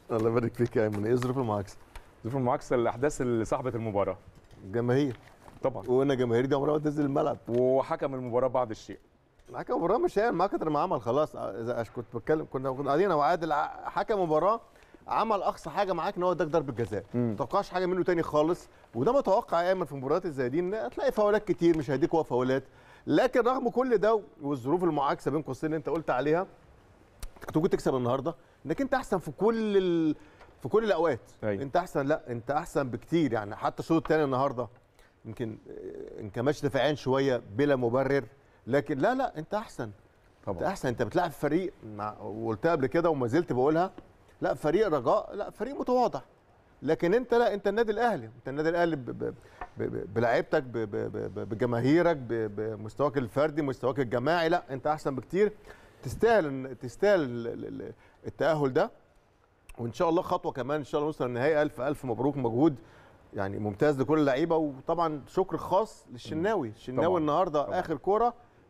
الله يبارك فيك يا ايمن ايه ظروف المعاكسه؟ ظروف المعاكسه الاحداث اللي صاحبه المباراه جماهير طبعا وقلنا جماهير دي عمرها ما تنزل الملعب وحكم المباراه بعض الشيء حكم مباراه مش هي معاك ما عمل خلاص اذا أش- كنت بتكلم كنا كنا قاعدين انا وعادل ع- حكم مباراه عمل اقصى حاجه معاك ان هو اداك ضربه جزاء مم. ما توقعش حاجه منه تاني خالص وده متوقع يا ايمن في المباريات الزي دي ان هتلاقي فاولات كتير مش هيديك هو فاولات لكن رغم كل ده والظروف المعاكسه بين قوسين اللي انت قلت عليها كنت ممكن تكسب النهارده انك انت احسن في كل ال... في كل الاوقات أيوة. انت احسن لا انت احسن بكتير يعني حتى الشوط الثاني النهارده يمكن آه، انكماش دفاعيا شويه بلا مبرر لكن لا لا انت احسن انت طبعا احسن انت بتلعب فريق مع وقلتها قبل كده وما زلت بقولها لا فريق رجاء لا فريق متواضع لكن انت لا انت النادي الاهلي انت النادي الاهلي ب- ب- ب- ب- بلعيبتك ب- ب- ب- بجماهيرك ب- بمستواك الفردي مستواك الجماعي لا انت احسن بكتير تستاهل إن- تستاهل ال- ال- ال- التاهل ده وان شاء الله خطوه كمان ان شاء الله نوصل للنهائي الف الف مبروك مجهود يعني ممتاز لكل اللعيبه وطبعا شكر خاص للشناوي الشناوي طبعاً. النهارده طبعاً. اخر كوره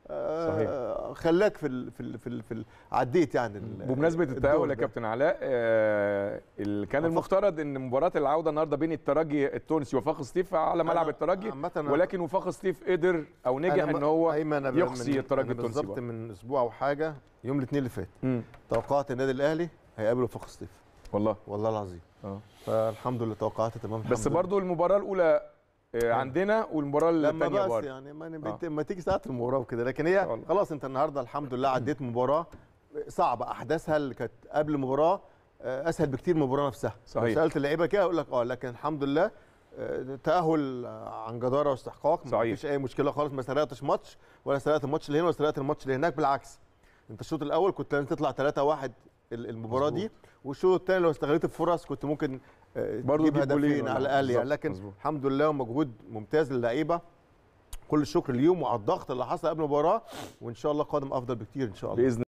آه خلاك في ال في ال في, ال في ال عديت يعني ال- بمناسبه الدور التاهل يا ده. كابتن علاء آه اللي كان أفق- المفترض ان مباراه العوده النهارده بين الترجي التونسي وفاق سطيف على ملعب أنا الترجي عامة أنا- ولكن وفاق سطيف قدر او نجح أنا م- ان هو أيمن أنا ب- يقصي من- الترجي أنا التونسي بالظبط بقى. من اسبوع او حاجه يوم الاثنين اللي فات مم. توقعت النادي الاهلي هيقابل وفاق سطيف والله والله العظيم اه فالحمد لله توقعت تمام بس الحمد لله. برضو المباراه الاولى آه، عندنا والمباراه لما الثانيه بس برضه يعني ما, آه. آه. ما تيجي ساعه المباراه وكده لكن هي والله. خلاص انت النهارده الحمد لله عديت مباراه صعبه احداثها اللي كانت قبل المباراه آه، اسهل بكتير من المباراه نفسها صحيح. لو سالت اللعيبه كده اقول لك اه لكن الحمد لله آه، تاهل آه، عن جداره واستحقاق صحيح. ما فيش اي مشكله خالص ما سرقتش ماتش ولا سرقت الماتش اللي هنا ولا سرقت الماتش اللي هناك بالعكس انت الشوط الاول كنت لازم تطلع 3 1 المباراه دي والشوط الثاني لو استغليت الفرص كنت ممكن آه، برضه تجيب تجيب جولين هدفين ولا- على الاقل يعني بالظبط، لكن مظبوط. الحمد لله ومجهود ممتاز للعيبه كل الشكر ليهم وعلى الضغط اللي حصل قبل المباراه وان شاء الله قادم افضل بكتير ان شاء الله باذن